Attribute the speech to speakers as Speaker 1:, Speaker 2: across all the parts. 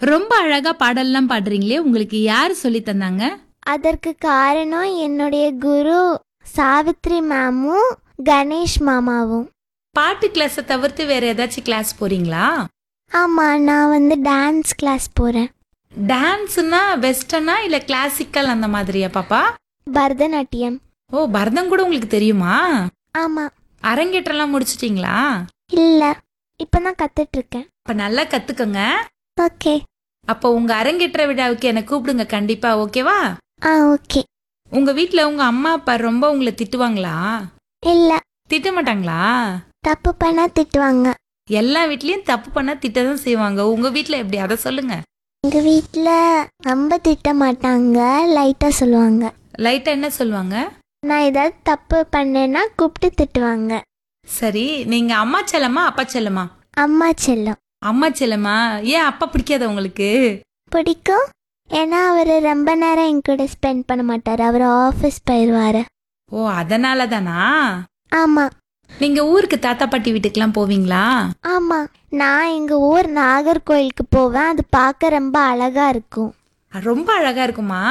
Speaker 1: ரொம்ப அழகா பாடல்லாம் பாடுறீங்களே உங்களுக்கு யார் சொல்லி தந்தாங்க
Speaker 2: அதற்கு காரணம் என்னுடைய குரு சாவித்ரி மேமும் கணேஷ் மாமாவும்
Speaker 1: பாட்டு கிளாஸை தவிர்த்து வேற ஏதாச்சும் கிளாஸ் போறீங்களா
Speaker 2: ஆமா நான் வந்து டான்ஸ் கிளாஸ் போறேன்
Speaker 1: டான்ஸ்னா வெஸ்டர்னா இல்ல கிளாசிக்கல் அந்த மாதிரியா பாப்பா
Speaker 2: பரதநாட்டியம்
Speaker 1: ஓ பரதம் கூட உங்களுக்கு தெரியுமா
Speaker 2: ஆமா
Speaker 1: அரங்கேற்றம்லாம் முடிச்சிட்டீங்களா
Speaker 2: இல்ல இப்பதான் கத்துட்டு இருக்கேன்
Speaker 1: அப்ப நல்லா கத்துக்கங்க
Speaker 2: ஓகே
Speaker 1: அப்போ உங்க அரங்கேற்ற விழாவுக்கு என்ன கூப்பிடுங்க கண்டிப்பா ஓகேவா
Speaker 2: ஆ ஓகே
Speaker 1: உங்க வீட்ல உங்க அம்மா அப்பா ரொம்ப உங்களை திட்டுவாங்களா
Speaker 2: இல்ல
Speaker 1: திட்ட மாட்டாங்களா
Speaker 2: தப்பு பண்ணா திட்டுவாங்க
Speaker 1: எல்லா வீட்லயும் தப்பு பண்ணா திட்டதான் செய்வாங்க உங்க வீட்ல எப்படி அதை சொல்லுங்க
Speaker 2: எங்க வீட்ல ரொம்ப திட்ட மாட்டாங்க லைட்டா சொல்லுவாங்க
Speaker 1: லைட்டா என்ன சொல்லுவாங்க
Speaker 2: நான் ஏதாவது தப்பு பண்ணேன்னா கூப்பிட்டு திட்டுவாங்க
Speaker 1: சரி நீங்க அம்மா செல்லமா அப்பா செல்லமா
Speaker 2: அம்மா செல்லம்
Speaker 1: அம்மா செல்லமா ஏன் அப்பா பிடிக்காத உங்களுக்கு
Speaker 2: பிடிக்கும் ஏன்னா அவர் ரொம்ப நேரம் என் கூட ஸ்பெண்ட் பண்ண மாட்டார் அவர் ஆஃபீஸ் போயிடுவாரு
Speaker 1: ஓ அதனால தானா
Speaker 2: ஆமா
Speaker 1: நீங்க ஊருக்கு தாத்தா பாட்டி வீட்டுக்கெல்லாம் போவீங்களா
Speaker 2: ஆமா நான் எங்க ஊர் நாகர்கோயிலுக்கு போவேன் அது பார்க்க ரொம்ப அழகா இருக்கும்
Speaker 1: ரொம்ப அழகா இருக்குமா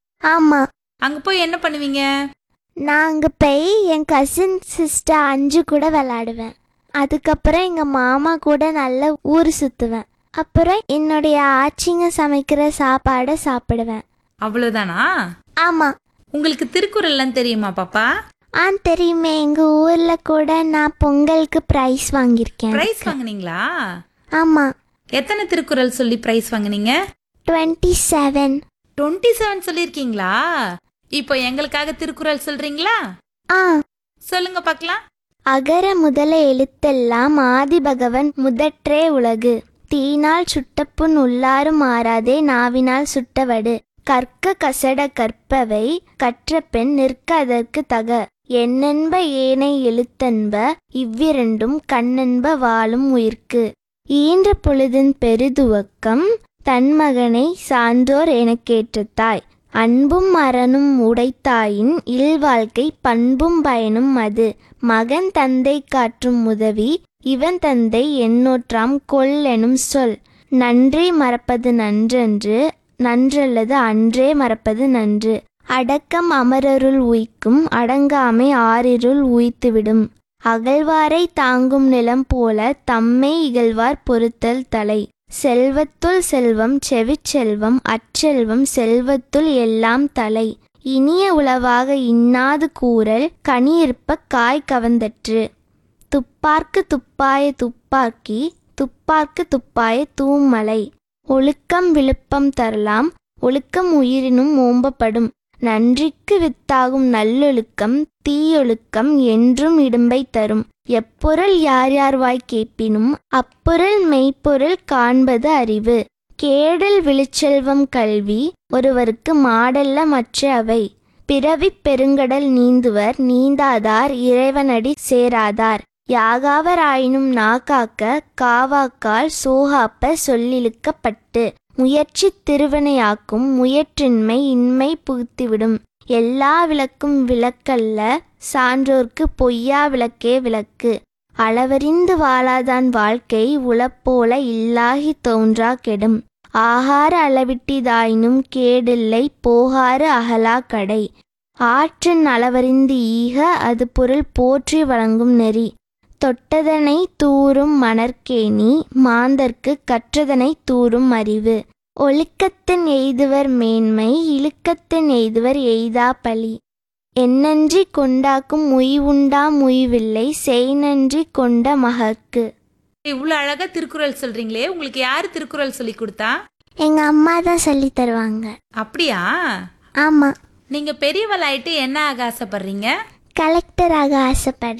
Speaker 2: ஆமா
Speaker 1: அங்க போய் என்ன பண்ணுவீங்க
Speaker 2: நான் அங்க போய் என் கசின் சிஸ்டர் அஞ்சு கூட விளையாடுவேன் அதுக்கப்புறம் எங்க மாமா கூட நல்ல ஊர் சுத்துவேன் அப்புறம் என்னுடைய ஆச்சிங்க சமைக்கிற சாப்பாடை சாப்பிடுவேன்
Speaker 1: அவ்வளவுதானா
Speaker 2: ஆமா
Speaker 1: உங்களுக்கு திருக்குறள்லாம் தெரியுமா பாப்பா
Speaker 2: ஆ தெரியுமே எங்க ஊர்ல கூட நான் பொங்கலுக்கு பிரைஸ் வாங்கியிருக்கேன்
Speaker 1: பிரைஸ் வாங்குனீங்களா
Speaker 2: ஆமா
Speaker 1: எத்தனை திருக்குறள் சொல்லி பிரைஸ் வாங்குனீங்க
Speaker 2: டுவெண்ட்டி செவன்
Speaker 1: டுவெண்ட்டி செவன் சொல்லியிருக்கீங்களா இப்போ எங்களுக்காக திருக்குறள் சொல்றீங்களா
Speaker 2: ஆ
Speaker 1: சொல்லுங்க பார்க்கலாம்
Speaker 2: அகர முதல எழுத்தெல்லாம் ஆதி பகவன் முதற்றே உலகு தீனால் சுட்டப்புண் உள்ளாரும் மாறாதே நாவினால் சுட்டவடு கற்க கசட கற்பவை கற்ற பெண் நிற்க அதற்கு தக எண்ணென்ப ஏனை எழுத்தன்ப இவ்விரண்டும் கண்ணென்ப வாழும் உயிர்க்கு ஈன்ற பொழுதின் பெருதுவக்கம் தன்மகனை சான்றோர் எனக்கேற்ற தாய் அன்பும் மரணும் உடைத்தாயின் இல்வாழ்க்கை பண்பும் பயனும் அது மகன் தந்தை காற்றும் உதவி இவன் தந்தை எண்ணோற்றாம் கொல்லெனும் சொல் நன்றி மறப்பது நன்றன்று நன்றல்லது அன்றே மறப்பது நன்று அடக்கம் அமரருள் உய்க்கும் அடங்காமை ஆறிருள் உய்த்துவிடும் அகழ்வாரை தாங்கும் நிலம் போல தம்மை இகழ்வார் பொறுத்தல் தலை செல்வத்துள் செல்வம் செவிச்செல்வம் அச்செல்வம் செல்வத்துள் எல்லாம் தலை இனிய உளவாக இன்னாது கூறல் கனியிருப்ப காய் கவந்தற்று துப்பார்க்கு துப்பாய துப்பாக்கி துப்பார்க்கு துப்பாய தூமலை ஒழுக்கம் விழுப்பம் தரலாம் ஒழுக்கம் உயிரினும் ஓம்பப்படும் நன்றிக்கு வித்தாகும் நல்லொழுக்கம் தீயொழுக்கம் என்றும் இடும்பை தரும் எப்பொருள் யார் யார் வாய் கேட்பினும் அப்பொருள் மெய்ப்பொருள் காண்பது அறிவு கேடல் விழுச்செல்வம் கல்வி ஒருவருக்கு மாடல்ல மற்ற அவை பிறவிப் பெருங்கடல் நீந்துவர் நீந்தாதார் இறைவனடி சேராதார் யாகாவராயினும் நாகாக்க காவாக்கால் சோகாப்ப சொல்லிழுக்கப்பட்டு முயற்சி திருவினையாக்கும் முயற்றின்மை இன்மை புகுத்திவிடும் எல்லா விளக்கும் விளக்கல்ல சான்றோர்க்கு பொய்யா விளக்கே விளக்கு அளவறிந்து வாழாதான் வாழ்க்கை உளப்போல இல்லாகி தோன்றா கெடும் ஆகார அளவிட்டிதாயினும் கேடில்லை போகாறு அகலா கடை ஆற்றின் அளவறிந்து ஈக அது பொருள் போற்றி வழங்கும் நெறி தொட்டதனை தூறும் மணற்கேணி மாந்தர்க்கு கற்றதனை தூறும் அறிவு ஒழுக்கத்தின் எய்துவர் மேன்மை இழுக்கத்தின் எய்துவர் எய்தா பழி என்னன்றி கொண்டாக்கும் உய்வுண்டா முய்வில்லை செய்நன்றி கொண்ட மகற்கு
Speaker 1: இவ்வளவு அழகா திருக்குறள் சொல்றீங்களே உங்களுக்கு யாரு திருக்குறள் சொல்லி கொடுத்தா
Speaker 2: எங்க அம்மா தான் சொல்லி தருவாங்க
Speaker 1: அப்படியா
Speaker 2: ஆமா
Speaker 1: நீங்க பெரியவளாயிட்டு என்ன ஆக ஆசைப்படுறீங்க
Speaker 2: கலெக்டராக ஆசைப்படுறேன்